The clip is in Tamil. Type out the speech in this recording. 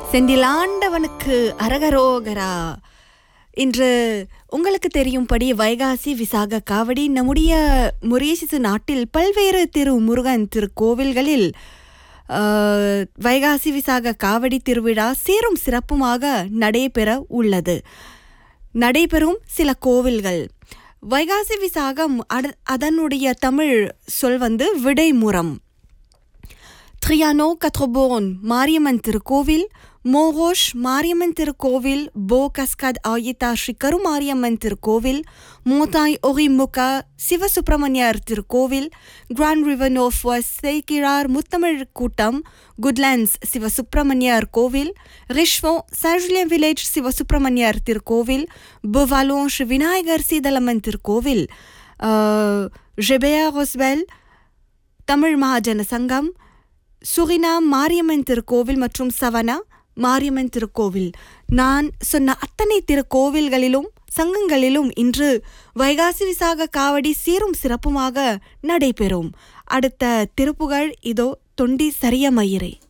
செந்தில் ஆண்டவனுக்கு அரகரோகரா இன்று உங்களுக்கு தெரியும்படி வைகாசி விசாக காவடி நம்முடைய மொரீசிசு நாட்டில் பல்வேறு திரு முருகன் திருக்கோவில்களில் ஆஹ், வைகாசி விசாக காவடி திருவிழா சீரும் சிறப்புமாக நடைபெற உள்ளது நடைபெறும் சில கோவில்கள் வைகாசி விசாகம் அட- அதனுடைய தமிழ் சொல் வந்து விடைமுறம் ட்ரியானோ கத்ரோபோன் மாரியம்மன் திருக்கோவில் மோகோஷ் மாரியம்மன் திருக்கோவில் போ கஸ்கட் ஆயித்தா ஸ்ரீ கருமாரியம்மன் திருக்கோவில் மோதாய் ஒரிமுகா சிவசுப்பிரமணியர் திருக்கோவில் கிராண்ட் ரிவர் நோஃபஸ் செய்கிழார் முத்தமிழ் கூட்டம் குட்லாண்ட்ஸ் சிவசுப்பிரமணியர் கோவில் ரிஷ்வோ சாஜுலியன் வில்லேஜ் சிவசுப்பிரமணியர் திருக்கோவில் புவாலோன் ஸ்ரீ விநாயகர் சீதலம்மன் திருக்கோவில் ஜெபேயா ரொஸ்வெல் தமிழ் மகாஜன சங்கம் சுரினாம் மாரியம்மன் திருக்கோவில் மற்றும் சவனா மாரியம்மன் திருக்கோவில் நான் சொன்ன அத்தனை திருக்கோவில்களிலும் சங்கங்களிலும் இன்று வைகாசி விசாக காவடி சீரும் சிறப்புமாக நடைபெறும் அடுத்த திருப்புகழ் இதோ தொண்டி சரியமயிரே